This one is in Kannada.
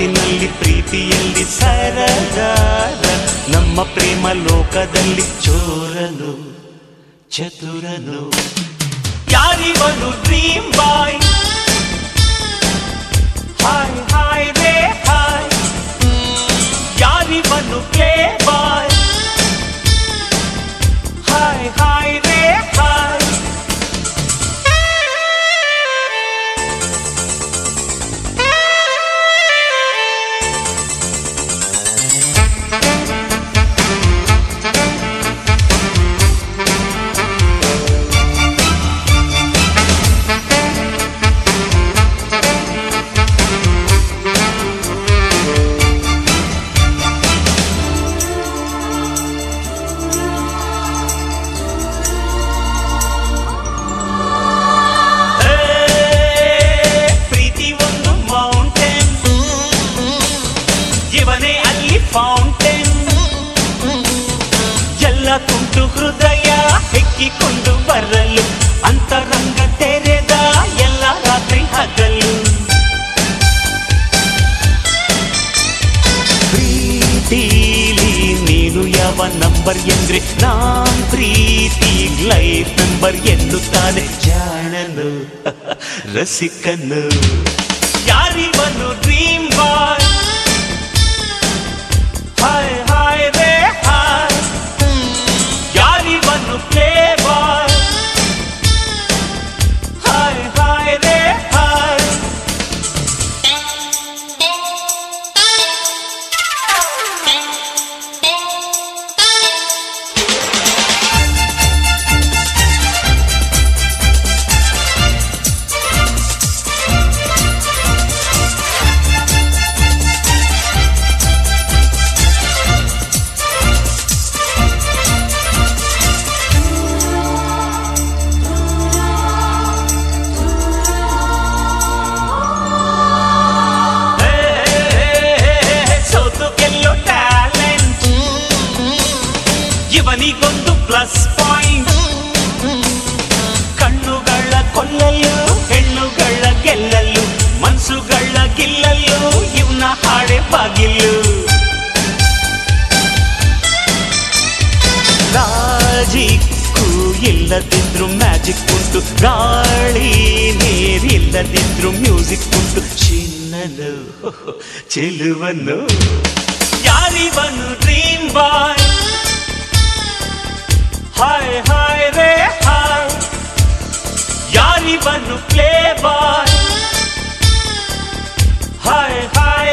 ಮಾತಿನಲ್ಲಿ ಪ್ರೀತಿಯಲ್ಲಿ ಸರದಾರ ನಮ್ಮ ಪ್ರೇಮ ಲೋಕದಲ್ಲಿ ಚೋರನು ಚತುರನು ಯಾರಿವನು ಡ್ರೀಮ್ ಬಾಯ್ ಹಾಯ್ ಹಾಯ್ ರೇ ಹಾಯ್ ಯಾರಿವನು ಪ್ಲೇ ಬಾಯ್ ಹಾಯ್ ಹಾಯ್ ರೇ ಹಾಯ್ ಹೇ, ಪ್ರೀತಿ ಒಂದು ಮೌಂಟೇನ್ ಇವನೇ ಅಲ್ಲಿ ಫೌಂಟೇನ್ ಎಲ್ಲ ತುಂಟು ಹೃದಯ ಹೆಕ್ಕಿಕೊಂಡು ಬರಲು ಅಂತರಂಗ ತೆರೆದ ಎಲ್ಲ ರಾತ್ರಿ ಹಗಲು ಪ್ರೀತಿಲಿ ನೀನು ಯಾವ ನಂಬರ್ ಎಂದ್ರೆ ನಾನ್ ಪ್ರೀತಿ ಲೈಫ್ ನಂಬರ್ ಎನ್ನುತ್ತಾನೆ ಜಾಣನು ರಸಿಕನು ಯಾರಿವನು ಡ್ರೀಮ್ ಬಾಯ್ ಹಾಯ್ ಹಾಯ್ ರೇ ಹಾಯ್ ಯಾರಿವನು ಪ್ಲೇ ಬಾಯ್ ಹಾಯ್ ಹಾಯ್ ರೇ ಹಾಯ್ ಸೋತು ಗೆಲ್ಲೋ ಟ್ಯಾಲೆಂಟ್ ಇವನಿಗೊಂದು ಪ್ಲಸ್ ಪಾಯಿಂಟ್ ಕಣ್ಣುಗಳ ಕೊಲ್ಲಲು ಹೆಣ್ಣುಗಳ ಗೆಲ್ಲಲು ಮನ್ಸುಗಳ ಗಿಲ್ಲಲು ಇವನ ಹಾಡೆ ಬಾಗಿಲು ಲಾಜಿಕ್ಕು ಇಲ್ಲದಿದ್ರು ಮ್ಯಾಜಿಕ್ ಉಂಟು ಗಾಳಿ ನೀರಿಲ್ಲದಿದ್ರು ಮ್ಯೂಸಿಕ್ ಉಂಟು ಚಿನ್ನನು ಚೆಲುವನು ಯಾರಿವನು ಡ್ರೀಮ್ ಬಾಯ್ ಹಾಯ್ ಹಾಯ್ ರೇ ಹಾಯ್ ಯಾರಿವನು ಪ್ಲೇ ಬಾಯ್ ಹಾಯ್ ಹಾಯ್